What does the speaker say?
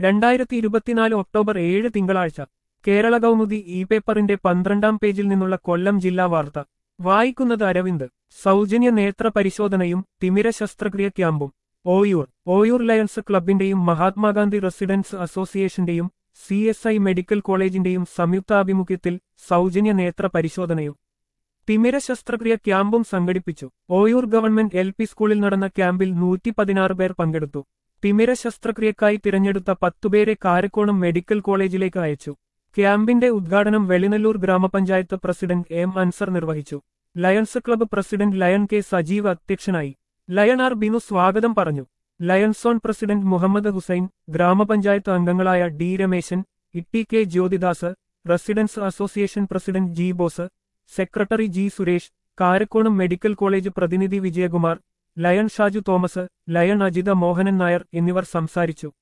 രണ്ടായിരത്തി ഇരുപത്തിനാല് ഒക്ടോബർ ഏഴ് തിങ്കളാഴ്ച കേരള കൗമുദി ഇ പേപ്പറിന്റെ പന്ത്രണ്ടാം പേജിൽ നിന്നുള്ള കൊല്ലം ജില്ലാ വാർത്ത വായിക്കുന്നത് അരവിന്ദ് സൗജന്യ നേത്ര പരിശോധനയും തിമിര ശസ്ത്രക്രിയ ക്യാമ്പും ഓയൂർ ഓയൂർ ലയൺസ് ക്ലബിന്റെയും മഹാത്മാഗാന്ധി റെസിഡൻസ് അസോസിയേഷന്റെയും സി എസ് ഐ മെഡിക്കൽ കോളേജിന്റെയും സംയുക്താഭിമുഖ്യത്തിൽ സൗജന്യ നേത്ര പരിശോധനയും തിമിര ശസ്ത്രക്രിയ ക്യാമ്പും സംഘടിപ്പിച്ചു ഓയൂർ ഗവൺമെന്റ് എൽ പി സ്കൂളിൽ നടന്ന ക്യാമ്പിൽ നൂറ്റി പതിനാറ് പേർ പങ്കെടുത്തു തിമിര ശസ്ത്രക്രിയക്കായി തിരഞ്ഞെടുത്ത പത്തുപേരെ കാരക്കോണം മെഡിക്കൽ കോളേജിലേക്ക് അയച്ചു ക്യാമ്പിന്റെ ഉദ്ഘാടനം വെളിനല്ലൂർ ഗ്രാമപഞ്ചായത്ത് പ്രസിഡന്റ് എം അൻസർ നിർവഹിച്ചു lions club president lion K Sajeev അധ്യക്ഷനായി ലയൺ ആർ ബിനു സ്വാഗതം പറഞ്ഞു ലയൺസോൺ പ്രസിഡന്റ് മുഹമ്മദ് ഹുസൈൻ ഗ്രാമപഞ്ചായത്ത് അംഗങ്ങളായ D Rameshan Itty K Jyothidas residence association president G Bose secretary G Suresh Karakonam medical college പ്രതിനിധി Vijayakumar lion Shaju Thomas lion Ajitha Mohanan Nair എന്നിവർ സംസാരിച്ചു